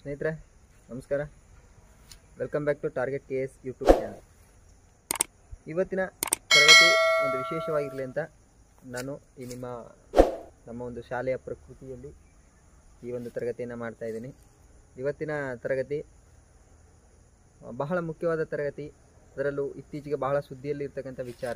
ಸ್ನೇಹಿತರೆ ನಮಸ್ಕಾರ welcome back to Target K S YouTube channel ಇವತ್ತಿನ ತರಗತಿ ಒಂದು ವಿಶೇಷವಾಗಿರಲಿ ಅಂತ ನಾನು ಈ ನಿಮ್ಮ ನಮ್ಮ ಒಂದು ಶಾಲೆಯ ಪ್ರಕೃತಿಯಲ್ಲಿ ಈ ಒಂದು ತರಗತಿಯನ್ನು ಮಾಡ್ತಾ ಇದ್ದೀನಿ ಇವತ್ತಿನ ತರಗತಿ ಆ, ಬಹಳ ಮುಖ್ಯವಾದ ತರಗತಿ ಅದರಲ್ಲೂ ಇತ್ತೀಚೆಗೆ ಬಹಳ ಸುದ್ದಿಯಲ್ಲಿ ಇರ್ತಕ್ಕಂಥ ವಿಚಾರ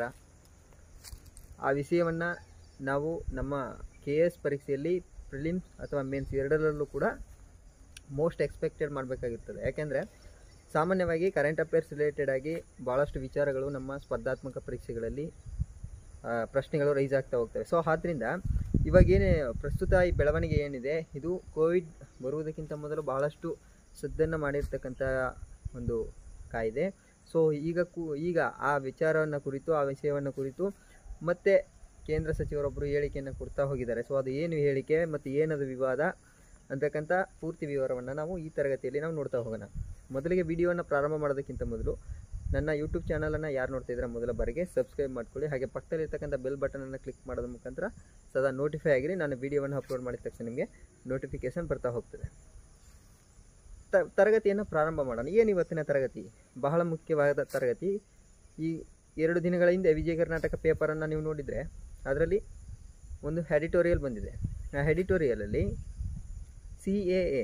ಆ ವಿಷಯವನ್ನು ನಾವು ನಮ್ಮ ಕೆ ಎಸ್ ಪರೀಕ್ಷೆಯಲ್ಲಿ ಪ್ರಿಲಿಮ್ಸ್ ಅಥವಾ ಮೇನ್ಸ್ ಎರಡರಲ್ಲೂ ಕೂಡ ಮೋಸ್ಟ್ ಎಕ್ಸ್ಪೆಕ್ಟೆಡ್ ಮಾಡಬೇಕಾಗಿರ್ತದೆ ಯಾಕೆಂದರೆ ಸಾಮಾನ್ಯವಾಗಿ ಕರೆಂಟ್ ಅಫೇರ್ಸ್ ರಿಲೇಟೆಡ್ ಆಗಿ ಭಾಳಷ್ಟು ವಿಚಾರಗಳು ನಮ್ಮ ಸ್ಪರ್ಧಾತ್ಮಕ ಪರೀಕ್ಷೆಗಳಲ್ಲಿ ಆ, ಪ್ರಶ್ನೆಗಳು ರೈಸ್ ಆಗ್ತಾ ಹೋಗ್ತವೆ ಸೊ ಆದ್ದರಿಂದ ಇವಾಗ ಏನೇ ಪ್ರಸ್ತುತ ಈ ಬೆಳವಣಿಗೆ ಏನಿದೆ ಇದು ಕೋವಿಡ್ ಬರುವುದಕ್ಕಿಂತ ಮೊದಲು ಬಹಳಷ್ಟು ಸದ್ದನ್ನು ಮಾಡಿರ್ತಕ್ಕಂಥ ಒಂದು ಕಾಯ್ದೆ ಸೊ ಈಗ ಕು ಈಗ ಆ ವಿಚಾರವನ್ನು ಕುರಿತು ಆ ವಿಷಯವನ್ನು ಕುರಿತು ಮತ್ತೆ ಕೇಂದ್ರ ಸಚಿವರೊಬ್ಬರು ಹೇಳಿಕೆಯನ್ನು ಕೊಡ್ತಾ ಹೋಗಿದ್ದಾರೆ ಸೊ ಅದು ಏನು ಹೇಳಿಕೆ ಮತ್ತು ಏನದು ವಿವಾದ ಅಂತಕ್ಕಂಥ ಪೂರ್ತಿ ವಿವರವನ್ನು ನಾವು ಈ ತರಗತಿಯಲ್ಲಿ ನಾವು ನೋಡ್ತಾ ಹೋಗೋಣ ಮೊದಲಿಗೆ ವಿಡಿಯೋವನ್ನು ಪ್ರಾರಂಭ ಮಾಡೋದಕ್ಕಿಂತ ಮೊದಲು ನನ್ನ ಯೂಟ್ಯೂಬ್ ಚಾನಲನ್ನು ಯಾರು ನೋಡ್ತಾ ಇದ್ದಾರೆ ಮೊದಲ ಬಾರಿಗೆ ಸಬ್ಸ್ಕ್ರೈಬ್ ಮಾಡ್ಕೊಳ್ಳಿ ಹಾಗೆ ಪಕ್ಕದಲ್ಲಿರ್ತಕ್ಕಂಥ ಬೆಲ್ ಬಟನನ್ನು ಕ್ಲಿಕ್ ಮಾಡೋದ್ರ ಮುಖಾಂತರ ಸದಾ ನೋಟಿಫೈ ಆಗಿರಿ ನಾನು ವಿಡಿಯೋವನ್ನು ಅಪ್ಲೋಡ್ ಮಾಡಿದ ತಕ್ಷಣ ನಿಮಗೆ ನೋಟಿಫಿಕೇಶನ್ ಬರ್ತಾ ಹೋಗ್ತದೆ ತ ತರಗತಿಯನ್ನು ಪ್ರಾರಂಭ ಮಾಡೋಣ ಏನು ಇವತ್ತಿನ ತರಗತಿ ಬಹಳ ಮುಖ್ಯವಾದ ತರಗತಿ ಈ ಎರಡು ದಿನಗಳ ಹಿಂದೆ ವಿಜಯ ಕರ್ನಾಟಕ ಪೇಪರನ್ನು ನೀವು ನೋಡಿದರೆ ಅದರಲ್ಲಿ ಒಂದು ಎಡಿಟೋರಿಯಲ್ ಬಂದಿದೆ ಆ ಎಡಿಟೋರಿಯಲಲ್ಲಿ ಸಿ ಎ ಎ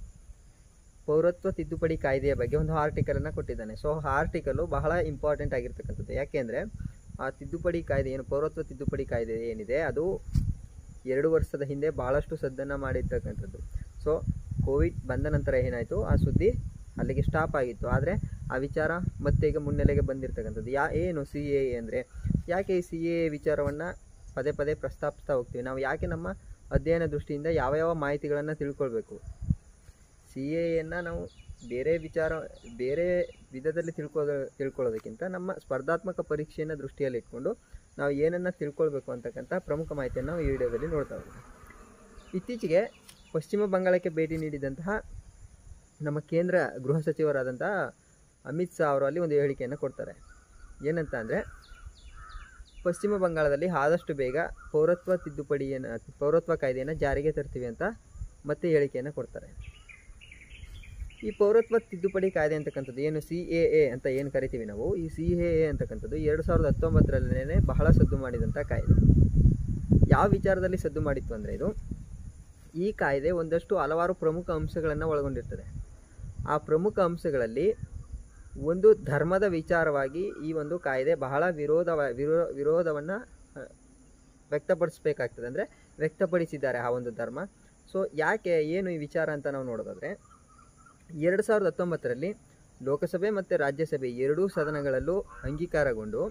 ಪೌರತ್ವ ತಿದ್ದುಪಡಿ ಕಾಯ್ದೆಯ ಬಗ್ಗೆ ಒಂದು ಆರ್ಟಿಕಲನ್ನು ಕೊಟ್ಟಿದ್ದಾನೆ ಸೊ ಆ ಆರ್ಟಿಕಲು ಬಹಳ ಇಂಪಾರ್ಟೆಂಟ್ ಆಗಿರ್ತಕ್ಕಂಥದ್ದು ಯಾಕೆಂದರೆ ಆ ತಿದ್ದುಪಡಿ ಕಾಯ್ದೆ ಏನು ಪೌರತ್ವ ತಿದ್ದುಪಡಿ ಕಾಯ್ದೆ ಏನಿದೆ ಅದು ಎರಡು ವರ್ಷದ ಹಿಂದೆ ಭಾಳಷ್ಟು ಸದ್ದನ್ನು ಮಾಡಿರ್ತಕ್ಕಂಥದ್ದು ಸೊ ಕೋವಿಡ್ ಬಂದ ನಂತರ ಏನಾಯಿತು ಆ ಸುದ್ದಿ ಅಲ್ಲಿಗೆ ಸ್ಟಾಪ್ ಆಗಿತ್ತು ಆದರೆ ಆ ವಿಚಾರ ಮತ್ತೆ ಈಗ ಮುನ್ನೆಲೆಗೆ ಬಂದಿರತಕ್ಕಂಥದ್ದು ಯಾ ಏನು ಸಿ ಎ ಅಂದರೆ ಯಾಕೆ ಈ ಸಿ ಎ ವಿಚಾರವನ್ನು ಪದೇ ಪದೇ ಪ್ರಸ್ತಾಪಿಸ್ತಾ ಹೋಗ್ತೀವಿ ನಾವು ಯಾಕೆ ನಮ್ಮ ಅಧ್ಯಯನ ದೃಷ್ಟಿಯಿಂದ ಯಾವ ಯಾವ ಮಾಹಿತಿಗಳನ್ನು ತಿಳ್ಕೊಳ್ಬೇಕು ಸಿ ಎಯನ್ನು ನಾವು ಬೇರೆ ವಿಚಾರ ಬೇರೆ ವಿಧದಲ್ಲಿ ತಿಳ್ಕೊ ತಿಳ್ಕೊಳ್ಳೋದಕ್ಕಿಂತ ನಮ್ಮ ಸ್ಪರ್ಧಾತ್ಮಕ ಪರೀಕ್ಷೆಯನ್ನು ದೃಷ್ಟಿಯಲ್ಲಿ ಇಟ್ಕೊಂಡು ನಾವು ಏನನ್ನು ತಿಳ್ಕೊಳ್ಬೇಕು ಅಂತಕ್ಕಂಥ ಪ್ರಮುಖ ಮಾಹಿತಿಯನ್ನು ನಾವು ಈ ವಿಡಿಯೋದಲ್ಲಿ ನೋಡ್ತಾ ಹೋಗೋಣ ಇತ್ತೀಚೆಗೆ ಪಶ್ಚಿಮ ಬಂಗಾಳಕ್ಕೆ ಭೇಟಿ ನೀಡಿದಂತಹ ನಮ್ಮ ಕೇಂದ್ರ ಗೃಹ ಸಚಿವರಾದಂತಹ ಅಮಿತ್ ಶಾ ಅವರು ಅಲ್ಲಿ ಒಂದು ಹೇಳಿಕೆಯನ್ನು ಕೊಡ್ತಾರೆ ಏನಂತ ಅಂದರೆ ಪಶ್ಚಿಮ ಬಂಗಾಳದಲ್ಲಿ ಆದಷ್ಟು ಬೇಗ ಪೌರತ್ವ ತಿದ್ದುಪಡಿಯನ್ನು ಪೌರತ್ವ ಕಾಯ್ದೆಯನ್ನು ಜಾರಿಗೆ ತರ್ತೀವಿ ಅಂತ ಮತ್ತೆ ಹೇಳಿಕೆಯನ್ನು ಕೊಡ್ತಾರೆ ಈ ಪೌರತ್ವ ತಿದ್ದುಪಡಿ ಕಾಯ್ದೆ ಅಂತಕ್ಕಂಥದ್ದು ಏನು ಸಿ ಎ ಎ ಅಂತ ಏನು ಕರಿತೀವಿ ನಾವು ಈ ಸಿ ಎ ಎ ಅಂತಕ್ಕಂಥದ್ದು ಎರಡು ಸಾವಿರದ ಹತ್ತೊಂಬತ್ತರಲ್ಲೇ ಬಹಳ ಸದ್ದು ಮಾಡಿದಂಥ ಕಾಯ್ದೆ ಯಾವ ವಿಚಾರದಲ್ಲಿ ಸದ್ದು ಮಾಡಿತ್ತು ಅಂದರೆ ಇದು ಈ ಕಾಯ್ದೆ ಒಂದಷ್ಟು ಹಲವಾರು ಪ್ರಮುಖ ಅಂಶಗಳನ್ನು ಒಳಗೊಂಡಿರ್ತದೆ ಆ ಪ್ರಮುಖ ಅಂಶಗಳಲ್ಲಿ ಒಂದು ಧರ್ಮದ ವಿಚಾರವಾಗಿ ಈ ಒಂದು ಕಾಯ್ದೆ ಬಹಳ ವಿರೋಧ ವಿರೋ ವಿರೋಧವನ್ನು ವ್ಯಕ್ತಪಡಿಸಬೇಕಾಗ್ತದೆ ಅಂದರೆ ವ್ಯಕ್ತಪಡಿಸಿದ್ದಾರೆ ಆ ಒಂದು ಧರ್ಮ ಸೊ ಯಾಕೆ ಏನು ಈ ವಿಚಾರ ಅಂತ ನಾವು ನೋಡೋದಾದರೆ ಎರಡು ಸಾವಿರದ ಹತ್ತೊಂಬತ್ತರಲ್ಲಿ ಲೋಕಸಭೆ ಮತ್ತು ರಾಜ್ಯಸಭೆ ಎರಡೂ ಸದನಗಳಲ್ಲೂ ಅಂಗೀಕಾರಗೊಂಡು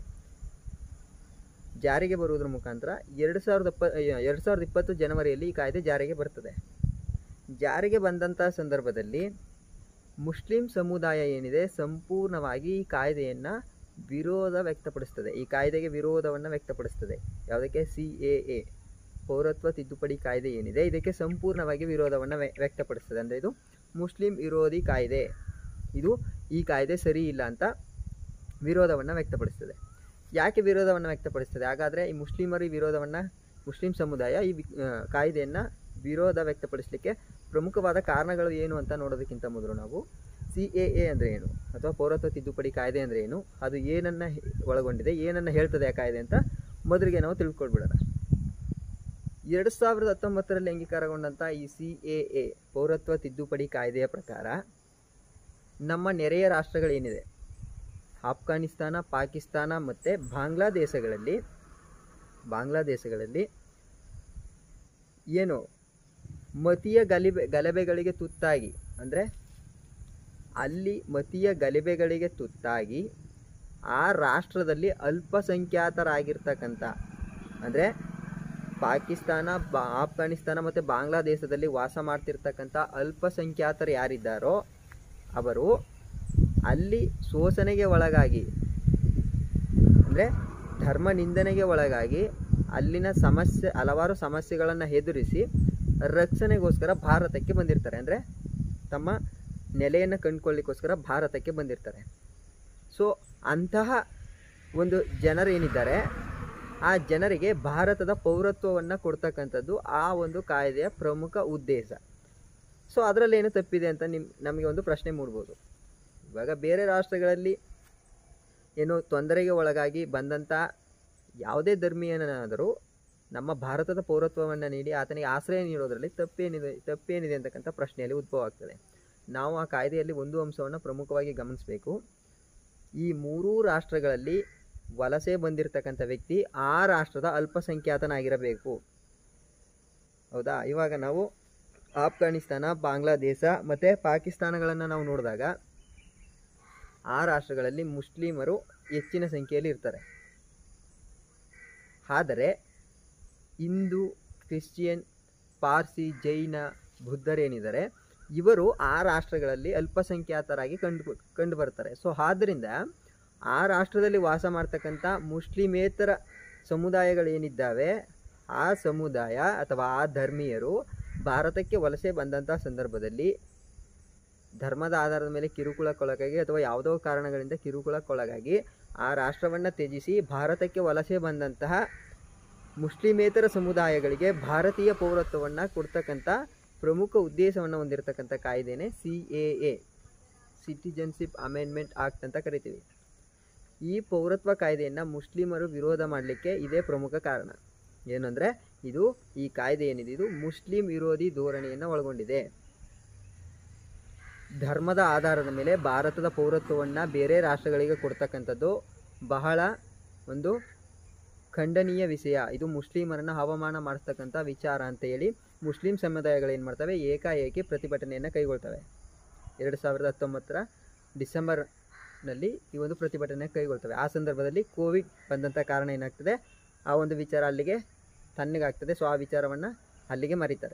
ಜಾರಿಗೆ ಬರುವುದರ ಮುಖಾಂತರ ಎರಡು ಸಾವಿರದ ಇಪ್ಪ ಎರಡು ಸಾವಿರದ ಇಪ್ಪತ್ತು ಜನವರಿಯಲ್ಲಿ ಈ ಕಾಯ್ದೆ ಜಾರಿಗೆ ಬರ್ತದೆ ಜಾರಿಗೆ ಬಂದಂಥ ಸಂದರ್ಭದಲ್ಲಿ ಮುಸ್ಲಿಂ ಸಮುದಾಯ ಏನಿದೆ ಸಂಪೂರ್ಣವಾಗಿ ಈ ಕಾಯ್ದೆಯನ್ನು ವಿರೋಧ ವ್ಯಕ್ತಪಡಿಸ್ತದೆ ಈ ಕಾಯ್ದೆಗೆ ವಿರೋಧವನ್ನು ವ್ಯಕ್ತಪಡಿಸ್ತದೆ ಯಾವುದಕ್ಕೆ ಸಿ ಎ ಎ ಪೌರತ್ವ ತಿದ್ದುಪಡಿ ಕಾಯ್ದೆ ಏನಿದೆ ಇದಕ್ಕೆ ಸಂಪೂರ್ಣವಾಗಿ ವಿರೋಧವನ್ನು ವ್ಯಕ್ತಪಡಿಸ್ತದೆ ಅಂದರೆ ಇದು ಮುಸ್ಲಿಂ ವಿರೋಧಿ ಕಾಯ್ದೆ ಇದು ಈ ಕಾಯ್ದೆ ಸರಿ ಇಲ್ಲ ಅಂತ ವಿರೋಧವನ್ನು ವ್ಯಕ್ತಪಡಿಸ್ತದೆ ಯಾಕೆ ವಿರೋಧವನ್ನು ವ್ಯಕ್ತಪಡಿಸ್ತದೆ ಹಾಗಾದರೆ ಈ ಮುಸ್ಲಿಮರ ಈ ವಿರೋಧವನ್ನು ಮುಸ್ಲಿಂ ಸಮುದಾಯ ಈ ವಿ- ಆ, ಕಾಯ್ದೆಯನ್ನು ವಿರೋಧ ವ್ಯಕ್ತಪಡಿಸಲಿಕ್ಕೆ ಪ್ರಮುಖವಾದ ಕಾರಣಗಳು ಏನು ಅಂತ ನೋಡೋದಕ್ಕಿಂತ ಮೊದಲು ನಾವು ಸಿ ಎ ಎ ಅಂದರೆ ಏನು ಅಥವಾ ಪೌರತ್ವ ತಿದ್ದುಪಡಿ ಕಾಯ್ದೆ ಅಂದರೆ ಏನು ಅದು ಏನನ್ನು ಒಳಗೊಂಡಿದೆ ಏನನ್ನು ಹೇಳ್ತದೆ ಆ ಕಾಯ್ದೆ ಅಂತ ಮೊದಲಿಗೆ ನಾವು ತಿಳ್ಕೊಳ್ಬಿಡೋಣ ಎರಡು ಸಾವಿರದ ಹತ್ತೊಂಬತ್ತರಲ್ಲಿ ಅಂಗೀಕಾರಗೊಂಡಂಥ ಈ ಸಿ ಎ ಎ ಪೌರತ್ವ ತಿದ್ದುಪಡಿ ಕಾಯ್ದೆಯ ಪ್ರಕಾರ ನಮ್ಮ ನೆರೆಯ ರಾಷ್ಟ್ರಗಳೇನಿದೆ ಆಫ್ಘಾನಿಸ್ತಾನ ಪಾಕಿಸ್ತಾನ ಮತ್ತು ಬಾಂಗ್ಲಾದೇಶಗಳಲ್ಲಿ ಬಾಂಗ್ಲಾದೇಶಗಳಲ್ಲಿ ಏನು ಮತೀಯ ಗಲಿಬೆ ಗಲಭೆಗಳಿಗೆ ತುತ್ತಾಗಿ ಅಂದರೆ ಅಲ್ಲಿ ಮತೀಯ ಗಲಿಭೆಗಳಿಗೆ ತುತ್ತಾಗಿ ಆ ರಾಷ್ಟ್ರದಲ್ಲಿ ಅಲ್ಪಸಂಖ್ಯಾತರಾಗಿರ್ತಕ್ಕಂಥ ಅಂದರೆ ಪಾಕಿಸ್ತಾನ ಬಾ ಆಫ್ಘಾನಿಸ್ತಾನ ಮತ್ತು ಬಾಂಗ್ಲಾದೇಶದಲ್ಲಿ ವಾಸ ಮಾಡ್ತಿರ್ತಕ್ಕಂಥ ಅಲ್ಪಸಂಖ್ಯಾತರು ಯಾರಿದ್ದಾರೋ ಅವರು ಅಲ್ಲಿ ಶೋಷಣೆಗೆ ಒಳಗಾಗಿ ಅಂದರೆ ಧರ್ಮ ನಿಂದನೆಗೆ ಒಳಗಾಗಿ ಅಲ್ಲಿನ ಸಮಸ್ಯೆ ಹಲವಾರು ಸಮಸ್ಯೆಗಳನ್ನು ಎದುರಿಸಿ ರಕ್ಷಣೆಗೋಸ್ಕರ ಭಾರತಕ್ಕೆ ಬಂದಿರ್ತಾರೆ ಅಂದರೆ ತಮ್ಮ ನೆಲೆಯನ್ನು ಕಂಡುಕೊಳ್ಳಿಕ್ಕೋಸ್ಕರ ಭಾರತಕ್ಕೆ ಬಂದಿರ್ತಾರೆ ಸೊ ಅಂತಹ ಒಂದು ಜನರೇನಿದ್ದಾರೆ ಆ ಜನರಿಗೆ ಭಾರತದ ಪೌರತ್ವವನ್ನು ಕೊಡ್ತಕ್ಕಂಥದ್ದು ಆ ಒಂದು ಕಾಯ್ದೆಯ ಪ್ರಮುಖ ಉದ್ದೇಶ ಸೊ ಅದರಲ್ಲಿ ಏನು ತಪ್ಪಿದೆ ಅಂತ ನಿಮ್ ನಮಗೆ ಒಂದು ಪ್ರಶ್ನೆ ಮೂಡ್ಬೋದು ಇವಾಗ ಬೇರೆ ರಾಷ್ಟ್ರಗಳಲ್ಲಿ ಏನು ತೊಂದರೆಗೆ ಒಳಗಾಗಿ ಬಂದಂಥ ಯಾವುದೇ ಧರ್ಮೀಯನಾದರೂ ನಮ್ಮ ಭಾರತದ ಪೌರತ್ವವನ್ನು ನೀಡಿ ಆತನಿಗೆ ಆಶ್ರಯ ನೀಡೋದರಲ್ಲಿ ತಪ್ಪೇನಿದೆ ತಪ್ಪೇನಿದೆ ಅಂತಕ್ಕಂಥ ಪ್ರಶ್ನೆಯಲ್ಲಿ ಉದ್ಭವ ಆಗ್ತದೆ ನಾವು ಆ ಕಾಯ್ದೆಯಲ್ಲಿ ಒಂದು ಅಂಶವನ್ನು ಪ್ರಮುಖವಾಗಿ ಗಮನಿಸಬೇಕು ಈ ಮೂರೂ ರಾಷ್ಟ್ರಗಳಲ್ಲಿ ವಲಸೆ ಬಂದಿರತಕ್ಕಂಥ ವ್ಯಕ್ತಿ ಆ ರಾಷ್ಟ್ರದ ಅಲ್ಪಸಂಖ್ಯಾತನಾಗಿರಬೇಕು ಹೌದಾ ಇವಾಗ ನಾವು ಆಫ್ಘಾನಿಸ್ತಾನ ಬಾಂಗ್ಲಾದೇಶ ಮತ್ತು ಪಾಕಿಸ್ತಾನಗಳನ್ನು ನಾವು ನೋಡಿದಾಗ ಆ ರಾಷ್ಟ್ರಗಳಲ್ಲಿ ಮುಸ್ಲಿಮರು ಹೆಚ್ಚಿನ ಸಂಖ್ಯೆಯಲ್ಲಿ ಇರ್ತಾರೆ ಆದರೆ ಹಿಂದೂ ಕ್ರಿಶ್ಚಿಯನ್ ಪಾರ್ಸಿ ಜೈನ ಬುದ್ಧರೇನಿದ್ದಾರೆ ಇವರು ಆ ರಾಷ್ಟ್ರಗಳಲ್ಲಿ ಅಲ್ಪಸಂಖ್ಯಾತರಾಗಿ ಕಂಡು ಕಂಡು ಬರ್ತಾರೆ ಸೊ ಆದ್ದರಿಂದ ಆ ರಾಷ್ಟ್ರದಲ್ಲಿ ವಾಸ ಮಾಡ್ತಕ್ಕಂಥ ಮುಸ್ಲಿಮೇತರ ಸಮುದಾಯಗಳೇನಿದ್ದಾವೆ ಆ ಸಮುದಾಯ ಅಥವಾ ಆ ಧರ್ಮೀಯರು ಭಾರತಕ್ಕೆ ವಲಸೆ ಬಂದಂಥ ಸಂದರ್ಭದಲ್ಲಿ ಧರ್ಮದ ಆಧಾರದ ಮೇಲೆ ಕಿರುಕುಳಕ್ಕೊಳಗಾಗಿ ಅಥವಾ ಯಾವುದೋ ಕಾರಣಗಳಿಂದ ಕಿರುಕುಳಕ್ಕೊಳಗಾಗಿ ಆ ರಾಷ್ಟ್ರವನ್ನು ತ್ಯಜಿಸಿ ಭಾರತಕ್ಕೆ ವಲಸೆ ಬಂದಂತಹ ಮುಸ್ಲಿಮೇತರ ಸಮುದಾಯಗಳಿಗೆ ಭಾರತೀಯ ಪೌರತ್ವವನ್ನು ಕೊಡ್ತಕ್ಕಂಥ ಪ್ರಮುಖ ಉದ್ದೇಶವನ್ನು ಹೊಂದಿರತಕ್ಕಂಥ ಕಾಯ್ದೆನೇ C A A citizenship amendment act ಅಂತ ಕರಿತೀವಿ ಈ ಪೌರತ್ವ ಕಾಯ್ದೆಯನ್ನು ಮುಸ್ಲಿಮರು ವಿರೋಧ ಮಾಡಲಿಕ್ಕೆ ಇದೇ ಪ್ರಮುಖ ಕಾರಣ ಏನಂದರೆ ಇದು ಈ ಕಾಯ್ದೆ ಏನಿದೆ ಇದು ಮುಸ್ಲಿಂ ವಿರೋಧಿ ಧೋರಣೆಯನ್ನು ಒಳಗೊಂಡಿದೆ ಧರ್ಮದ ಆಧಾರದ ಮೇಲೆ ಭಾರತದ ಪೌರತ್ವವನ್ನು ಬೇರೆ ರಾಷ್ಟ್ರಗಳಿಗೆ ಕೊಡ್ತಕ್ಕಂಥದ್ದು ಬಹಳ ಒಂದು ಖಂಡನೀಯ ವಿಷಯ ಇದು ಮುಸ್ಲಿಮರನ್ನು ಅವಮಾನ ಮಾಡಿಸ್ತಕ್ಕಂಥ ವಿಚಾರ ಅಂತ ಹೇಳಿ ಮುಸ್ಲಿಂ ಸಮುದಾಯಗಳು ಏನು ಮಾಡ್ತವೆ ಏಕಾಏಕಿ ಪ್ರತಿಭಟನೆಯನ್ನು ಕೈಗೊಳ್ತವೆ ಎರಡು ಸಾವಿರದ ಹತ್ತೊಂಬತ್ತರ ಡಿಸೆಂಬರ್ನಲ್ಲಿ ಈ ಒಂದು ಪ್ರತಿಭಟನೆ ಕೈಗೊಳ್ತವೆ ಆ ಸಂದರ್ಭದಲ್ಲಿ ಕೋವಿಡ್ ಬಂದಂಥ ಕಾರಣ ಏನಾಗ್ತದೆ ಆ ಒಂದು ವಿಚಾರ ಅಲ್ಲಿಗೆ ತಣ್ಣಗಾಗ್ತದೆ ಸೊ ಆ ವಿಚಾರವನ್ನು ಅಲ್ಲಿಗೆ ಮರೀತಾರೆ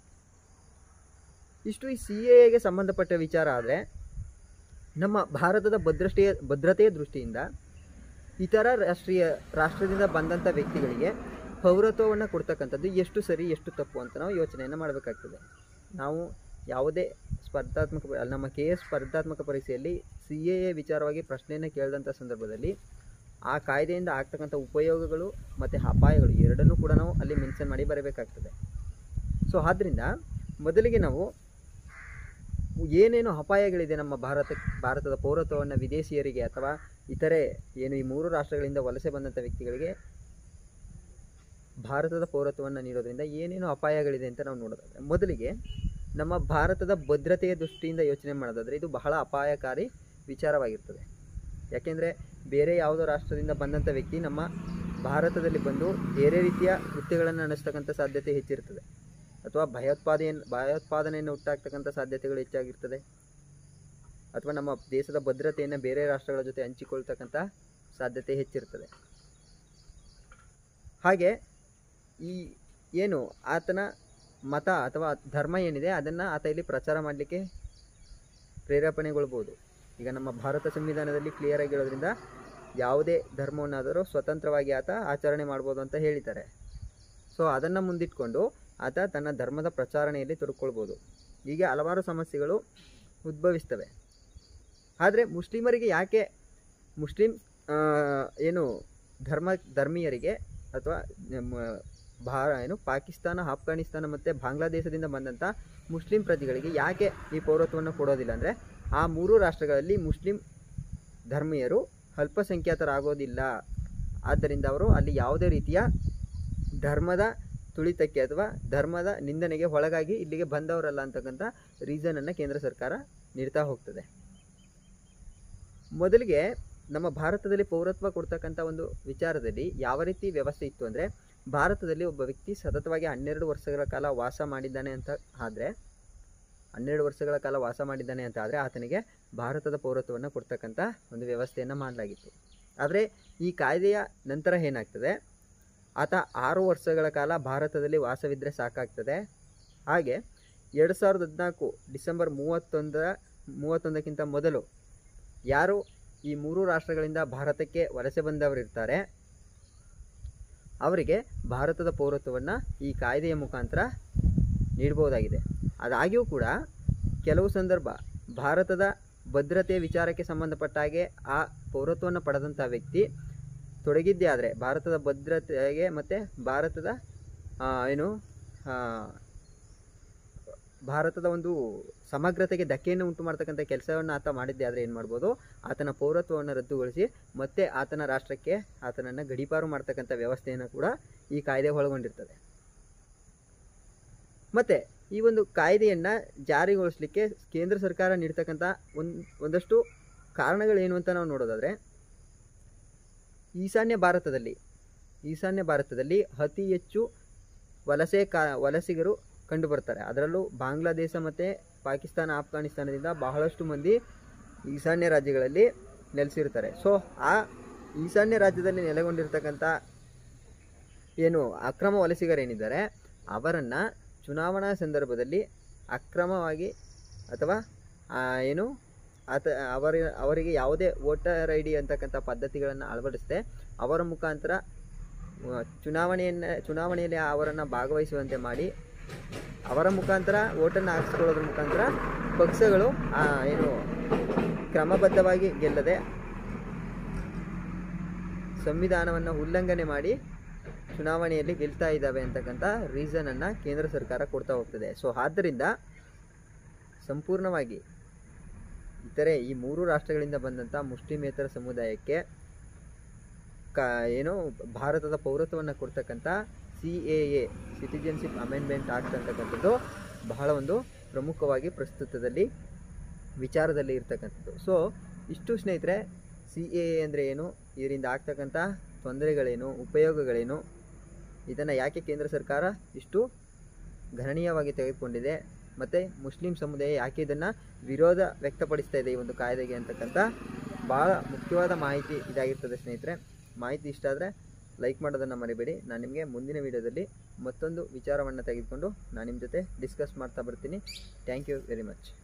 ಇಷ್ಟು ಈ ಸಿ ಎಗೆ ಸಂಬಂಧಪಟ್ಟ ವಿಚಾರ ಆದರೆ ನಮ್ಮ ಭಾರತದ ಭದ್ರತೆಯ ಭದ್ರತೆಯ ದೃಷ್ಟಿಯಿಂದ ಇತರ ರಾಷ್ಟ್ರೀಯ ರಾಷ್ಟ್ರದಿಂದ ಬಂದಂಥ ವ್ಯಕ್ತಿಗಳಿಗೆ ಪೌರತ್ವವನ್ನು ಕೊಡ್ತಕ್ಕಂಥದ್ದು ಎಷ್ಟು ಸರಿ ಎಷ್ಟು ತಪ್ಪು ಅಂತ ನಾವು ಯೋಚನೆಯನ್ನು ಮಾಡಬೇಕಾಗ್ತದೆ ನಾವು ಯಾವುದೇ ಸ್ಪರ್ಧಾತ್ಮಕ ಪ- ನಮ್ಮ ಕೆ ಎಸ್ ಸ್ಪರ್ಧಾತ್ಮಕ ಪರೀಕ್ಷೆಯಲ್ಲಿ ಸಿ ಎ ಎ ವಿಚಾರವಾಗಿ ಪ್ರಶ್ನೆಯನ್ನು ಕೇಳಿದಂಥ ಸಂದರ್ಭದಲ್ಲಿ ಆ ಕಾಯ್ದೆಯಿಂದ ಆಗ್ತಕ್ಕಂಥ ಉಪಯೋಗಗಳು ಮತ್ತು ಅಪಾಯಗಳು ಎರಡನ್ನೂ ಕೂಡ ನಾವು ಅಲ್ಲಿ ಮೆನ್ಷನ್ ಮಾಡಿ ಬರಬೇಕಾಗ್ತದೆ ಸೊ ಆದ್ದರಿಂದ ಮೊದಲಿಗೆ ನಾವು ಏನೇನು ಅಪಾಯಗಳಿದೆ ನಮ್ಮ ಭಾರತ ಭಾರತದ ಪೌರತ್ವವನ್ನು ವಿದೇಶಿಯರಿಗೆ ಅಥವಾ ಇತರೆ ಏನು ಈ ಮೂರು ರಾಷ್ಟ್ರಗಳಿಂದ ವಲಸೆ ಬಂದಂಥ ವ್ಯಕ್ತಿಗಳಿಗೆ ಭಾರತದ ಪೌರತ್ವವನ್ನು ನೀಡೋದ್ರಿಂದ ಏನೇನು ಅಪಾಯಗಳಿದೆ ಅಂತ ನಾವು ನೋಡೋದಾದ್ರೆ ಮೊದಲಿಗೆ ನಮ್ಮ ಭಾರತದ ಭದ್ರತೆಯ ದೃಷ್ಟಿಯಿಂದ ಯೋಚನೆ ಮಾಡೋದಾದರೆ ಇದು ಬಹಳ ಅಪಾಯಕಾರಿ ವಿಚಾರವಾಗಿರ್ತದೆ ಯಾಕೆಂದರೆ ಬೇರೆ ಯಾವುದೋ ರಾಷ್ಟ್ರದಿಂದ ಬಂದಂಥ ವ್ಯಕ್ತಿ ನಮ್ಮ ಭಾರತದಲ್ಲಿ ಬಂದು ಬೇರೆ ರೀತಿಯ ಕೃತ್ಯಗಳನ್ನು ನಡೆಸ್ತಕ್ಕಂಥ ಸಾಧ್ಯತೆ ಹೆಚ್ಚಿರ್ತದೆ ಅಥವಾ ಭಯೋತ್ಪಾದನೆ ಭಯೋತ್ಪಾದನೆಯನ್ನು ಹುಟ್ಟಾಕ್ತಕ್ಕಂಥ ಸಾಧ್ಯತೆಗಳು ಹೆಚ್ಚಾಗಿರ್ತದೆ ಅಥವಾ ನಮ್ಮ ದೇಶದ ಭದ್ರತೆಯನ್ನು ಬೇರೆ ರಾಷ್ಟ್ರಗಳ ಜೊತೆ ಹಂಚಿಕೊಳ್ತಕ್ಕಂಥ ಸಾಧ್ಯತೆ ಹೆಚ್ಚಿರ್ತದೆ ಹಾಗೆ ಈ ಏನು ಆತನ ಮತ ಅಥವಾ ಧರ್ಮ ಏನಿದೆ ಅದನ್ನು ಆತ ಇಲ್ಲಿ ಪ್ರಚಾರ ಮಾಡಲಿಕ್ಕೆ ಪ್ರೇರೇಪಣೆಗೊಳ್ಬೋದು ಈಗ ನಮ್ಮ ಭಾರತ ಸಂವಿಧಾನದಲ್ಲಿ ಕ್ಲಿಯರ್ ಆಗಿರೋದ್ರಿಂದ ಯಾವುದೇ ಧರ್ಮವನ್ನಾದರೂ ಸ್ವತಂತ್ರವಾಗಿ ಆತ ಆಚರಣೆ ಮಾಡ್ಬೋದು ಅಂತ ಹೇಳಿದ್ದಾರೆ ಸೊ ಅದನ್ನು ಮುಂದಿಟ್ಕೊಂಡು ಆತ ತನ್ನ ಧರ್ಮದ ಪ್ರಚಾರಣೆಯಲ್ಲಿ ತೊಡ್ಕೊಳ್ಬೋದು ಹೀಗೆ ಹಲವಾರು ಸಮಸ್ಯೆಗಳು ಉದ್ಭವಿಸ್ತವೆ ಆದರೆ ಮುಸ್ಲಿಮರಿಗೆ ಯಾಕೆ ಮುಸ್ಲಿಂ ಆ, ಏನು ಧರ್ಮ ಧರ್ಮೀಯರಿಗೆ ಅಥವಾ ನಮ್ಮ ಭಾರ ಏನು ಪಾಕಿಸ್ತಾನ ಆಫ್ಘಾನಿಸ್ತಾನ ಮತ್ತು ಬಾಂಗ್ಲಾದೇಶದಿಂದ ಬಂದಂಥ ಮುಸ್ಲಿಂ ಪ್ರಜೆಗಳಿಗೆ ಯಾಕೆ ಈ ಪೌರತ್ವವನ್ನು ಕೊಡೋದಿಲ್ಲ ಅಂದರೆ ಆ ಮೂರು ರಾಷ್ಟ್ರಗಳಲ್ಲಿ ಮುಸ್ಲಿಂ ಧರ್ಮೀಯರು ಅಲ್ಪಸಂಖ್ಯಾತರಾಗೋದಿಲ್ಲ ಆದ್ದರಿಂದ ಅವರು ಅಲ್ಲಿ ಯಾವುದೇ ರೀತಿಯ ಧರ್ಮದ ತುಳಿತಕ್ಕೆ ಅಥವಾ ಧರ್ಮದ ನಿಂದನೆಗೆ ಒಳಗಾಗಿ ಇಲ್ಲಿಗೆ ಬಂದವರಲ್ಲ ಅಂತಕ್ಕಂಥ ರೀಸನನ್ನು ಕೇಂದ್ರ ಸರ್ಕಾರ ನೀಡ್ತಾ ಹೋಗ್ತದೆ ಮೊದಲಿಗೆ ನಮ್ಮ ಭಾರತದಲ್ಲಿ ಪೌರತ್ವ ಕೊಡ್ತಕ್ಕಂಥ ಒಂದು ವಿಚಾರದಲ್ಲಿ ಯಾವ ರೀತಿ ವ್ಯವಸ್ಥೆ ಇತ್ತು ಅಂದರೆ ಭಾರತದಲ್ಲಿ ಒಬ್ಬ ವ್ಯಕ್ತಿ ಸತತವಾಗಿ ಹನ್ನೆರಡು ವರ್ಷಗಳ ಕಾಲ ವಾಸ ಮಾಡಿದ್ದಾನೆ ಅಂತ ಆದರೆ ಹನ್ನೆರಡು ವರ್ಷಗಳ ಕಾಲ ವಾಸ ಮಾಡಿದ್ದಾನೆ ಅಂತ ಆದರೆ ಆತನಿಗೆ ಭಾರತದ ಪೌರತ್ವವನ್ನು ಕೊಡ್ತಕ್ಕಂಥ ಒಂದು ವ್ಯವಸ್ಥೆಯನ್ನು ಮಾಡಲಾಗಿತ್ತು ಆದರೆ ಈ ಕಾಯ್ದೆಯ ನಂತರ ಏನಾಗ್ತದೆ ಆತ ಆರು ವರ್ಷಗಳ ಕಾಲ ಭಾರತದಲ್ಲಿ ವಾಸವಿದ್ದರೆ ಸಾಕಾಗ್ತದೆ ಹಾಗೆ ಎರಡು ಸಾವಿರದ ಹದಿನಾಲ್ಕು ಡಿಸೆಂಬರ್ ಮೂವತ್ತೊಂದರ ಮೂವತ್ತೊಂದಕ್ಕಿಂತ ಮೊದಲು ಯಾರು ಈ ಮೂರು ರಾಷ್ಟ್ರಗಳಿಂದ ಭಾರತಕ್ಕೆ ವಲಸೆ ಬಂದವರಿರ್ತಾರೆ ಅವರಿಗೆ ಭಾರತದ ಪೌರತ್ವವನ್ನು ಈ ಕಾಯ್ದೆಯ ಮುಖಾಂತರ ನೀಡ್ಬೋದಾಗಿದೆ ಅದಾಗಿಯೂ ಕೂಡ ಕೆಲವು ಸಂದರ್ಭ ಭಾರತದ ಭದ್ರತೆಯ ವಿಚಾರಕ್ಕೆ ಸಂಬಂಧಪಟ್ಟ ಹಾಗೆ ಆ ಪೌರತ್ವವನ್ನು ಪಡೆದಂಥ ವ್ಯಕ್ತಿ ತೊಡಗಿದ್ದೇ ಆದರೆ ಭಾರತದ ಭದ್ರತೆಗೆ ಮತ್ತು ಭಾರತದ ಆ, ಏನು ಆ, ಭಾರತದ ಒಂದು ಸಮಗ್ರತೆಗೆ ಧಕ್ಕೆಯನ್ನು ಉಂಟು ಮಾಡ್ತಕ್ಕಂಥ ಕೆಲಸವನ್ನು ಆತ ಮಾಡಿದ್ದೆ ಆದರೆ ಏನು ಮಾಡ್ಬೋದು ಆತನ ಪೌರತ್ವವನ್ನು ರದ್ದುಗೊಳಿಸಿ ಮತ್ತೆ ಆತನ ರಾಷ್ಟ್ರಕ್ಕೆ ಆತನನ್ನು ಗಡೀಪಾರು ಮಾಡ್ತಕ್ಕಂಥ ವ್ಯವಸ್ಥೆಯನ್ನು ಕೂಡ ಈ ಕಾಯ್ದೆ ಒಳಗೊಂಡಿರ್ತದೆ ಮತ್ತು ಈ ಒಂದು ಕಾಯ್ದೆಯನ್ನು ಜಾರಿಗೊಳಿಸಲಿಕ್ಕೆ ಕೇಂದ್ರ ಸರ್ಕಾರ ನೀಡ್ತಕ್ಕಂಥ ಒಂದು ಒಂದಷ್ಟು ಕಾರಣಗಳೇನು ಅಂತ ನಾವು ನೋಡೋದಾದರೆ ಈಶಾನ್ಯ ಭಾರತದಲ್ಲಿ ಈಶಾನ್ಯ ಭಾರತದಲ್ಲಿ ಅತಿ ಹೆಚ್ಚು ವಲಸೆ ಕಾ ವಲಸಿಗರು ಕಂಡುಬರ್ತಾರೆ ಅದರಲ್ಲೂ ಬಾಂಗ್ಲಾದೇಶ ಮತ್ತು ಪಾಕಿಸ್ತಾನ ಆಫ್ಘಾನಿಸ್ತಾನದಿಂದ ಬಹಳಷ್ಟು ಮಂದಿ ಈಶಾನ್ಯ ರಾಜ್ಯಗಳಲ್ಲಿ ನೆಲೆಸಿರ್ತಾರೆ ಸೊ ಆ ಈಶಾನ್ಯ ರಾಜ್ಯದಲ್ಲಿ ನೆಲೆಗೊಂಡಿರ್ತಕ್ಕಂಥ ಏನು ಅಕ್ರಮ ವಲಸಿಗರೇನಿದ್ದಾರೆ ಅವರನ್ನು ಚುನಾವಣಾ ಸಂದರ್ಭದಲ್ಲಿ ಅಕ್ರಮವಾಗಿ ಅಥವಾ ಆ, ಏನು ಆತ ಅವರ ಅವರಿಗೆ ಯಾವುದೇ ವೋಟರ್ ಐ ಡಿ ಅಂತಕ್ಕಂಥ ಪದ್ಧತಿಗಳನ್ನು ಅಳವಡಿಸದೆ ಅವರ ಮುಖಾಂತರ ಆ, ಚುನಾವಣೆಯನ್ನು ಚುನಾವಣೆಯಲ್ಲಿ ಅವರನ್ನು ಭಾಗವಹಿಸುವಂತೆ ಮಾಡಿ ಅವರ ಮುಖಾಂತರ ಓಟನ್ನು ಹಾಕಿಸ್ಕೊಳ್ಳೋದ್ರ ಮುಖಾಂತರ ಪಕ್ಷಗಳು ಆ, ಏನು ಕ್ರಮಬದ್ಧವಾಗಿ ಗೆಲ್ಲದೆ ಸಂವಿಧಾನವನ್ನು ಉಲ್ಲಂಘನೆ ಮಾಡಿ ಚುನಾವಣೆಯಲ್ಲಿ ಗೆಲ್ತಾ ಇದ್ದಾವೆ ಅಂತಕ್ಕಂಥ ರೀಸನನ್ನು ಕೇಂದ್ರ ಸರ್ಕಾರ ಕೊಡ್ತಾ ಹೋಗ್ತದೆ ಸೊ ಆದ್ದರಿಂದ ಸಂಪೂರ್ಣವಾಗಿ ಇತರೆ ಈ ಮೂರು ರಾಷ್ಟ್ರಗಳಿಂದ ಬಂದಂಥ ಮುಸ್ಲಿಮೇತರ ಸಮುದಾಯಕ್ಕೆ ಕ ಏನು ಭಾರತದ ಪೌರತ್ವವನ್ನು ಕೊಡ್ತಕ್ಕಂಥ C A A citizenship amendment act ಅಂತಕ್ಕಂಥದ್ದು ಬಹಳ ಒಂದು ಪ್ರಮುಖವಾಗಿ ಪ್ರಸ್ತುತದಲ್ಲಿ ವಿಚಾರದಲ್ಲಿ ಇರ್ತಕ್ಕಂಥದ್ದು ಸೊ ಇಷ್ಟು ಸ್ನೇಹಿತರೆ ಸಿ ಎ ಎ ಅಂದರೆ ಏನು ಇದರಿಂದ ಆಗ್ತಕ್ಕಂಥ ತೊಂದರೆಗಳೇನು ಉಪಯೋಗಗಳೇನು ಇದನ್ನು ಯಾಕೆ ಕೇಂದ್ರ ಸರ್ಕಾರ ಇಷ್ಟು ಗಣನೀಯವಾಗಿ ತೆಗೆದುಕೊಂಡಿದೆ ಮತ್ತು ಮುಸ್ಲಿಂ ಸಮುದಾಯ ಯಾಕೆ ಇದನ್ನು ವಿರೋಧ ವ್ಯಕ್ತಪಡಿಸ್ತಾ ಇದೆ ಈ ಒಂದು ಕಾಯ್ದೆಗೆ ಅಂತಕ್ಕಂಥ ಭಾಳ ಮುಖ್ಯವಾದ ಮಾಹಿತಿ ಇದಾಗಿರ್ತದೆ ಸ್ನೇಹಿತರೆ ಮಾಹಿತಿ ಇಷ್ಟ ಆದರೆ ಲೈಕ್ ಮಾಡೋದನ್ನು ಮರಿಬೇಡಿ ನಾನು ನಿಮಗೆ ಮುಂದಿನ ವಿಡಿಯೋದಲ್ಲಿ ಮತ್ತೊಂದು ವಿಚಾರವನ್ನು ತೆಗೆದುಕೊಂಡು ನಾನು ನಿಮ್ಮ ಜೊತೆ ಡಿಸ್ಕಸ್ ಮಾಡ್ತಾ ಬರ್ತೀನಿ ಥ್ಯಾಂಕ್ ಯು ವೆರಿ ಮಚ್